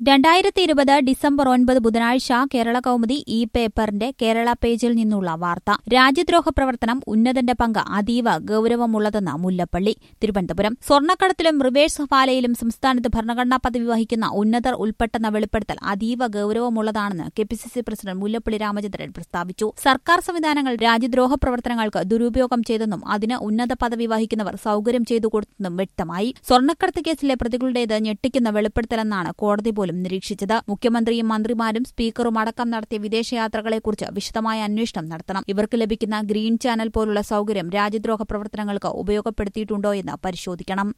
രണ്ടായിരത്തി ഇരുപത് ഡിസംബർ ഒൻപത് ബുധനാഴ്ച കേരള കൗമുദി ഈ പേപ്പറിന്റെ കേരള പേജിൽ നിന്നുള്ള വാർത്ത രാജ്യദ്രോഹ പ്രവർത്തനം ഉന്നതന്റെ പങ്ക് അതീവ ഗൌരവമുള്ളതെന്ന് മുല്ലപ്പള്ളി തിരുവനന്തപുരം സ്വർണ്ണക്കടത്തിലും റിവേഴ്സ് ഹവാലയിലും സംസ്ഥാനത്ത് ഭരണഘടനാ പദവി വഹിക്കുന്ന ഉന്നതർ ഉൾപ്പെട്ടെന്ന വെളിപ്പെടുത്തൽ അതീവ ഗൌരവമുള്ളതാണെന്ന് K P C C president Mullappally Ramachandran പ്രസ്താവിച്ചു സർക്കാർ സംവിധാനങ്ങൾ രാജ്യദ്രോഹ പ്രവർത്തനങ്ങൾക്ക് ദുരുപയോഗം ചെയ്തെന്നും അതിന് ഉന്നത പദവി വഹിക്കുന്നവർ സൌകര്യം ചെയ്തു കൊടുത്തെന്നും വ്യക്തമായി സ്വർണ്ണക്കടത്ത് കേസിലെ പ്രതികളുടേത് ഞെട്ടിക്കുന്ന വെളിപ്പെടുത്തലെന്നാണ് കോടതി പോലും നിരീക്ഷിച്ചത് മുഖ്യമന്ത്രിയും മന്ത്രിമാരും സ്പീക്കറും അടക്കം നടത്തിയ വിദേശയാത്രകളെക്കുറിച്ച് വിശദമായ അന്വേഷണം നടത്തണം ഇവർക്ക് ലഭിക്കുന്ന ഗ്രീൻ ചാനൽ പോലുള്ള സൌകര്യം രാജ്യദ്രോഹ പ്രവർത്തനങ്ങൾക്ക് ഉപയോഗപ്പെടുത്തിയിട്ടുണ്ടോ എന്ന് പരിശോധിക്കണം